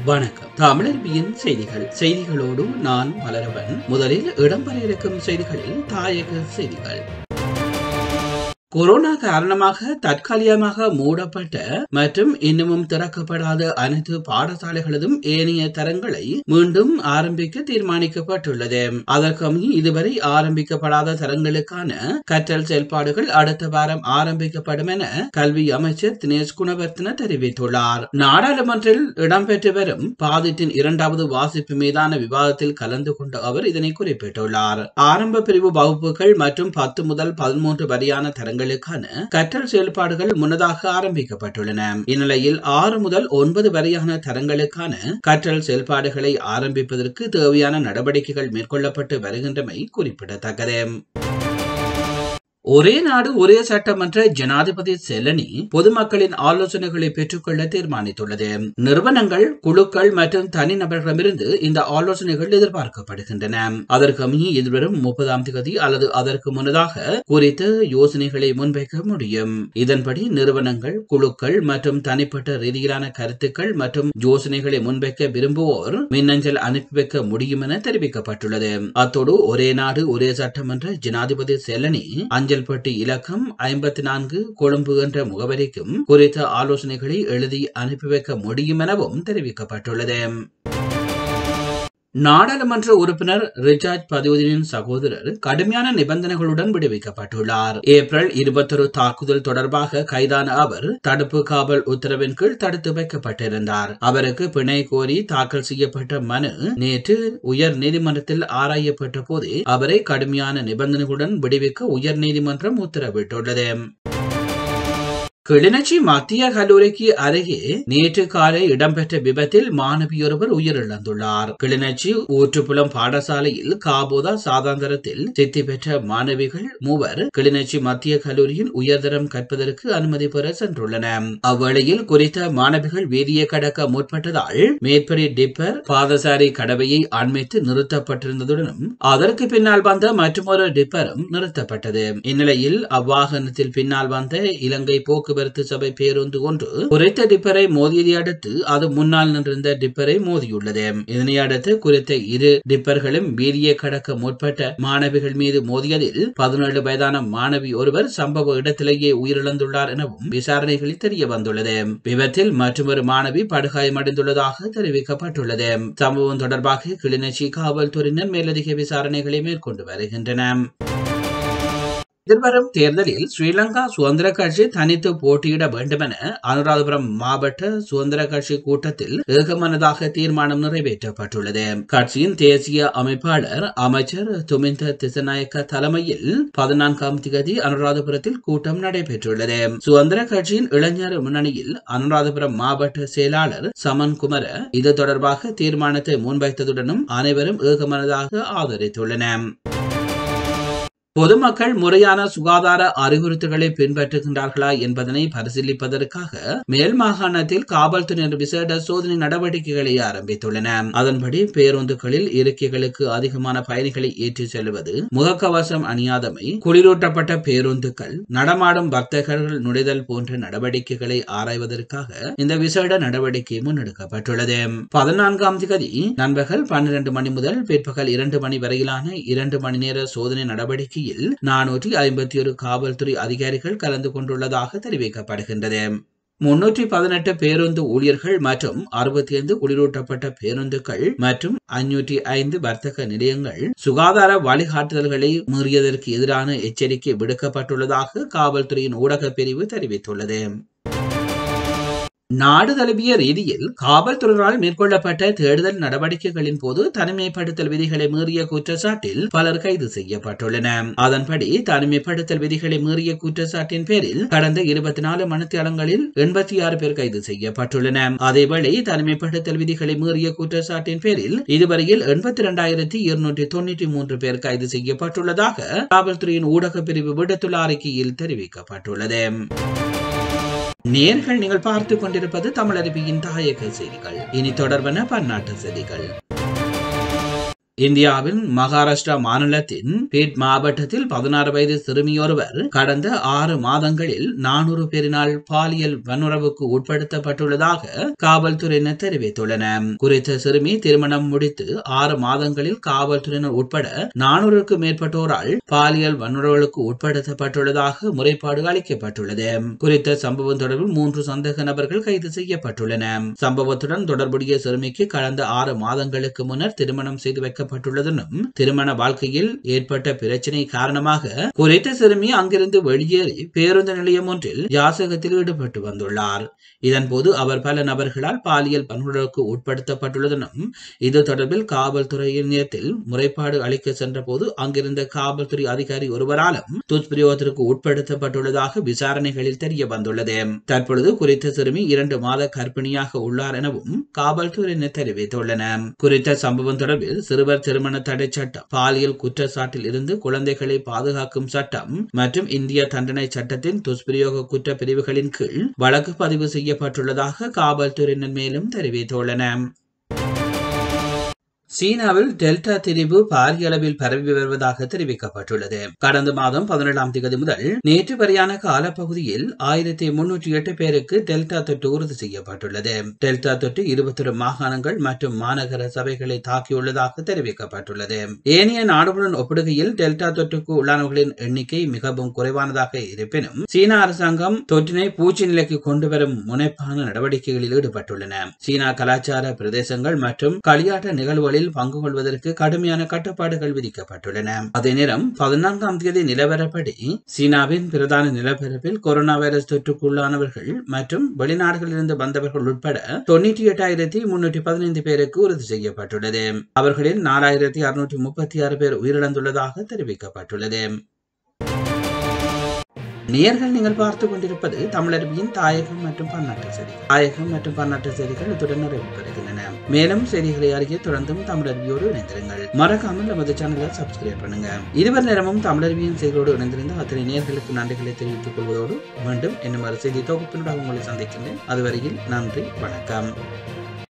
வணக்கம் தமிழர்பியின் செய்திகள் செய்திகளோடு நான் மலரவன் முதலில் இடம்பெற இருக்கும் செய்திகளில் தாயக செய்திகள் கொரோனா காரணமாக தற்காலிகமாக மூடப்பட்ட மற்றும் இன்னமும் திறக்கப்படாத அனைத்து பாடசாலைகளதும் ஏனைய தரங்களை மீண்டும் ஆரம்பிக்க தீர்மானிக்கப்பட்டுள்ளது அதற்கமைய இதுவரை ஆரம்பிக்கப்படாத தரங்களுக்கான கற்றல் செயல்பாடுகள் அடுத்த வாரம் ஆரம்பிக்கப்படும் என கல்வி அமைச்சர் தினேஷ் குணவர்த்தன தெரிவித்துள்ளார் நாடாளுமன்றில் இடம்பெற்று வரும் பாதிட்டின் இரண்டாவது வாசிப்பு மீதான விவாதத்தில் கலந்து கொண்ட அவர் இதனை குறிப்பிட்டுள்ளார் ஆரம்ப பிரிவு வகுப்புகள் மற்றும் பத்து முதல் பதிமூன்று வரையான தரங்கள் தரங்களுக்கான கற்றல் செயல்பாடுகள் முன்னதாக ஆரம்பிக்கப்பட்டுள்ளன இந்நிலையில் ஆறு முதல் ஒன்பது வரையான தரங்களுக்கான கற்றல் செயல்பாடுகளை ஆரம்பிப்பதற்கு தேவையான நடவடிக்கைகள் மேற்கொள்ளப்பட்டு வருகின்றமை குறிப்பிடத்தக்கது ஒரே நாடு ஒரே சட்டமன்ற ஜனாதிபதி செல்லனி பொதுமக்களின் ஆலோசனைகளை பெற்றுக்கொள்ள தீர்மானித்துள்ளது நிறுவனங்கள் குழுக்கள் மற்றும் தனிநபர்களிடமிருந்து இந்த ஆலோசனைகள் எதிர்பார்க்கப்படுகின்றன அதற்கமைய எதிர்வரும் முப்பதாம் தேதி அல்லது அதற்கு முன்னதாக குறித்த யோசனைகளை முன்வைக்க முடியும் இதன்படி நிறுவனங்கள் குழுக்கள் மற்றும் தனிப்பட்ட ரீதியிலான கருத்துக்கள் மற்றும் யோசனைகளை முன்வைக்க விரும்புவோர் மின்னஞ்சல் அனுப்பி வைக்க முடியும் என தெரிவிக்கப்பட்டுள்ளது அத்தோடு ஒரே நாடு ஒரே சட்டமன்ற ஜனாதிபதி செல்லனி அஞ்சல் அஞ்சல்பட்டி இலக்கம் ஐம்பத்தி நான்கு கொழும்பு என்ற முகவரிக்கும் குறித்த ஆலோசனைகளை எழுதி அனுப்பி வைக்க முடியும் எனவும் தெரிவிக்கப்பட்டுள்ளது நாடாளுமன்ற உறுப்பினர் ரிச்சார்ட் பதிவுதீனின் சகோதரர் கடுமையான நிபந்தனைகளுடன் விடுவிக்கப்பட்டுள்ளார் ஏப்ரல் இருபத்தொரு தாக்குதல் தொடர்பாக கைதான அவர் தடுப்பு காவல் உத்தரவின் கீழ் தடுத்து வைக்கப்பட்டிருந்தார் அவருக்கு பிணை கோரி தாக்கல் செய்யப்பட்ட மனு நேற்று உயர் நீதிமன்றத்தில் ஆராயப்பட்ட போதே அவரை கடுமையான நிபந்தனைகளுடன் விடுவிக்க உயர் நீதிமன்றம் உத்தரவிட்டுள்ளது கிளிநொச்சி மத்திய கல்லூரிக்கு அருகே நேற்று காலை இடம்பெற்ற விபத்தில் மாணவியொருவர் உயிரிழந்துள்ளார் கிளிநொச்சி ஊற்றுப்புலம் பாடசாலையில் காபோதா சாதாந்தரத்தில் சித்தி பெற்ற மாணவிகள் மூவர் கிளிநொச்சி மத்திய கல்லூரியில் உயர்தரம் கற்பதற்கு அனுமதி பெற சென்றுள்ளனர் அவ்வேளையில் குறித்த மாணவிகள் வீதியை கடக்க முற்பட்டதால் மேற்படி டிப்பர் பாதசாரி கடவையை அண்மித்து நிறுத்தப்பட்டிருந்ததுடனும் அதற்கு பின்னால் வந்த மற்றொரு டிப்பரும் நிறுத்தப்பட்டது இந்நிலையில் அவ்வாகனத்தில் பின்னால் வந்த இலங்கை போக்கு போக்குவரத்து சபை பேருந்து ஒன்று குறித்த டிப்பரை மோதியதை அடுத்து அது முன்னால் நின்றிருந்த டிப்பரை மோதியுள்ளது இதனை அடுத்து குறித்த இரு டிப்பர்களும் வீதியை கடக்க முற்பட்ட மாணவிகள் மீது மோதியதில் பதினேழு வயதான மாணவி ஒருவர் சம்பவ இடத்திலேயே உயிரிழந்துள்ளார் எனவும் விசாரணைகளில் தெரிய வந்துள்ளது விபத்தில் மற்றொரு மாணவி படுகாயமடைந்துள்ளதாக தெரிவிக்கப்பட்டுள்ளது சம்பவம் தொடர்பாக கிளிநொச்சி காவல்துறையினர் மேலதிக விசாரணைகளை மேற்கொண்டு வருகின்றனர் எதிர்வரும் தேர்தலில் ஸ்ரீலங்கா சுதந்திர கட்சி தனித்து போட்டியிட வேண்டும் என அனுராதபுரம் மாவட்ட சுதந்திர கட்சி கூட்டத்தில் ஏகமனதாக தீர்மானம் நிறைவேற்றப்பட்டுள்ளது கட்சியின் தேசிய அமைப்பாளர் அமைச்சர் துமிந்த திசநாயக்க தலைமையில் பதினான்காம் திகதி அனுராதபுரத்தில் கூட்டம் நடைபெற்றுள்ளது சுதந்திர கட்சியின் இளைஞர் முன்னணியில் அனுராதபுரம் மாவட்ட செயலாளர் சமன் குமர இது தொடர்பாக தீர்மானத்தை முன்வைத்ததுடனும் அனைவரும் ஏகமனதாக ஆதரித்துள்ளனர் பொதுமக்கள் முறையான சுகாதார அறிவுறுத்தல்களை பின்பற்றுகின்றார்களா என்பதனை பரிசீலிப்பதற்காக மேல் மாகாணத்தில் காவல்துறையினர் விசேட சோதனை நடவடிக்கைகளை ஆரம்பித்துள்ளன அதன்படி பேருந்துகளில் இருக்கைகளுக்கு அதிகமான பயணிகளை ஏற்றிச் செல்வது முகக்கவசம் அணியாதமை குளிரூட்டப்பட்ட பேருந்துகள் நடமாடும் வர்த்தகர்கள் நுழைதல் போன்ற நடவடிக்கைகளை ஆராய்வதற்காக இந்த விசேட நடவடிக்கை முன்னெடுக்கப்பட்டுள்ளது பதினான்காம் தேதி நண்பகல் பன்னிரண்டு மணி முதல் பிற்பகல் இரண்டு மணி வரையிலான இரண்டு மணி நேர சோதனை நடவடிக்கை போட்டியில் நானூற்றி ஐம்பத்தி ஒரு காவல்துறை அதிகாரிகள் கலந்து கொண்டுள்ளதாக தெரிவிக்கப்படுகின்றது முன்னூற்றி பதினெட்டு பேருந்து ஊழியர்கள் மற்றும் அறுபத்தி ஐந்து குளிரூட்டப்பட்ட பேருந்துகள் மற்றும் ஐநூற்றி ஐந்து வர்த்தக நிலையங்கள் சுகாதார வழிகாட்டுதல்களை மீறியதற்கு எதிரான எச்சரிக்கை விடுக்கப்பட்டுள்ளதாக காவல்துறையின் ஊடக பிரிவு தெரிவித்துள்ளது நாடு தழுவிய ரீதியில் காவல்துறையினரால் மேற்கொள்ளப்பட்ட தேடுதல் நடவடிக்கைகளின் போது தனிமைப்படுத்தல் விதிகளை மீறிய குற்றச்சாட்டில் பலர் கைது செய்யப்பட்டுள்ளனர் அதன்படி தனிமைப்படுத்தல் விதிகளை மீறிய குற்றச்சாட்டின் பேரில் கடந்த இருபத்தி நாலு மணித்தியாலங்களில் எண்பத்தி ஆறு பேர் கைது செய்யப்பட்டுள்ளனர் அதேவேளை தனிமைப்படுத்தல் விதிகளை மீறிய குற்றச்சாட்டின் பேரில் இதுவரையில் எண்பத்தி இரண்டாயிரத்தி இருநூற்றி தொன்னூற்றி மூன்று பேர் கைது செய்யப்பட்டுள்ளதாக காவல்துறையின் ஊடக பிரிவு விடுத்துள்ள அறிக்கையில் தெரிவிக்கப்பட்டுள்ளது நேர்கள் நீங்கள் பார்த்து கொண்டிருப்பது தமிழருவியின் தாயக செய்திகள் இனி தொடர்பான பன்னாட்டு செய்திகள் இந்தியாவின் மகாராஷ்டிரா மாநிலத்தின் பீட் மாவட்டத்தில் பதினாறு வயது சிறுமியொருவர் கடந்த ஆறு மாதங்களில் நானூறு பேரினால் பாலியல் வன்முறவுக்கு உட்படுத்தப்பட்டுள்ளதாக காவல்துறையினர் தெரிவித்துள்ளனர் குறித்த சிறுமி திருமணம் முடித்து ஆறு மாதங்களில் காவல்துறையினர் உட்பட நானூறுக்கும் மேற்பட்டோரால் பாலியல் வன்முறைகளுக்கு உட்படுத்தப்பட்டுள்ளதாக முறைப்பாடு அளிக்கப்பட்டுள்ளது குறித்த சம்பவம் தொடர்பில் மூன்று சந்தேக நபர்கள் கைது செய்யப்பட்டுள்ளனர் சம்பவத்துடன் தொடர்புடைய சிறுமிக்கு கடந்த ஆறு மாதங்களுக்கு முன்னர் திருமணம் செய்து வைக்கப்பட்டுள்ளதும் திருமண வாழ்க்கையில் ஏற்பட்ட பிரச்சினை காரணமாக குறித்த சிறுமி அங்கிருந்து வெளியேறி பேருந்து நிலையம் ஒன்றில் யாசகத்தில் ஈடுபட்டு வந்துள்ளார் இதன்போது அவர் பல நபர்களால் பாலியல் வன்முறைக்கு உட்படுத்தப்பட்டுள்ளதும் இது தொடர்பில் காவல்துறையினத்தில் முறைப்பாடு அளிக்க சென்றபோது அங்கிருந்த காவல்துறை அதிகாரி ஒருவராலும் துஷ்பிரயோகத்திற்கு உட்படுத்தப்பட்டுள்ளதாக விசாரணைகளில் தெரிய வந்துள்ளது தற்பொழுது குறித்த சிறுமி இரண்டு மாத கர்ப்பிணியாக உள்ளார் எனவும் காவல்துறையினர் தெரிவித்துள்ளனர் குறித்த சம்பவம் தொடர்பில் சிறுவர் திருமண தடை சட்டம் பாலியல் குற்றச்சாட்டில் இருந்து குழந்தைகளை பாதுகாக்கும் சட்டம் மற்றும் இந்திய தண்டனை சட்டத்தின் துஷ்பிரயோக குற்ற பிரிவுகளின் கீழ் வழக்கு பதிவு செய்யப்பட்டுள்ளதாக காவல்துறையினர் மேலும் தெரிவித்துள்ளனர் சீனாவில் டெல்டா திரிவு பாரிய அளவில் பரவி வருவதாக தெரிவிக்கப்பட்டுள்ளது கடந்த மாதம் பதினேழாம் தேதி முதல் நேற்று வரையான காலப்பகுதியில் ஆயிரத்தி முன்னூற்றி எட்டு பேருக்கு டெல்டா தொற்று உறுதி செய்யப்பட்டுள்ளது டெல்டா தொற்று இருபத்தொரு மாகாணங்கள் மற்றும் மாநகர சபைகளை தாக்கியுள்ளதாக தெரிவிக்கப்பட்டுள்ளது ஏனைய நாடுகளுடன் ஒப்பிடுகையில் டெல்டா தொற்றுக்கு உள்ளானவர்களின் எண்ணிக்கை மிகவும் குறைவானதாக இருப்பினும் சீனா அரசாங்கம் தொற்றினை பூச்சி நிலைக்கு கொண்டு வரும் முனைப்பான நடவடிக்கைகளில் ஈடுபட்டுள்ளன சீனா கலாச்சார பிரதேசங்கள் மற்றும் களியாட்ட நிகழ்வுகளில் பங்கு கொள்வதற்கு கடுமையான கட்டுப்பாடுகள் விதிக்கப்பட்டுள்ளன அதே நேரம் பதினான்காம் தேதி நிலவரப்படி சீனாவின் பிரதான நிலப்பரப்பில் கொரோனா வைரஸ் தொற்றுக்குள்ளானவர்கள் மற்றும் வெளிநாடுகளிலிருந்து வந்தவர்கள் உட்பட தொண்ணூற்றி எட்டாயிரத்தி முன்னூற்றி பதினைந்து பேருக்கு உறுதி செய்யப்பட்டுள்ளது அவர்களில் நாலாயிரத்தி அறுநூற்றி முப்பத்தி ஆறு பேர் உயிரிழந்துள்ளதாக தெரிவிக்கப்பட்டுள்ளது நேர்கள் நீங்கள் பார்த்து கொண்டிருப்பது தமிழருவியின் தாயகம் மற்றும் பன்னாட்டு செய்திகள் தாயகம் மற்றும் பன்னாட்டு செய்திகள் இத்துடன் நிறைவு பெறுகின்றன மேலும் செய்திகளை அறிய தொடர்ந்தும் தமிழருவியோடு இணைந்திருங்கள் மறக்காமல் நமது சேனலை சப்ஸ்கிரைப் பண்ணுங்க இருவர் நேரமும் தமிழருவியின் செய்தியோடு இணைந்திருந்த அத்தனை நேர்களுக்கு நன்றிகளை தெரிவித்துக் கொள்வதோடு மீண்டும் இன்னும் ஒரு செய்தி தொகுப்பினூடாக உங்களை சந்திக்கின்றேன் அதுவரையில் நன்றி வணக்கம்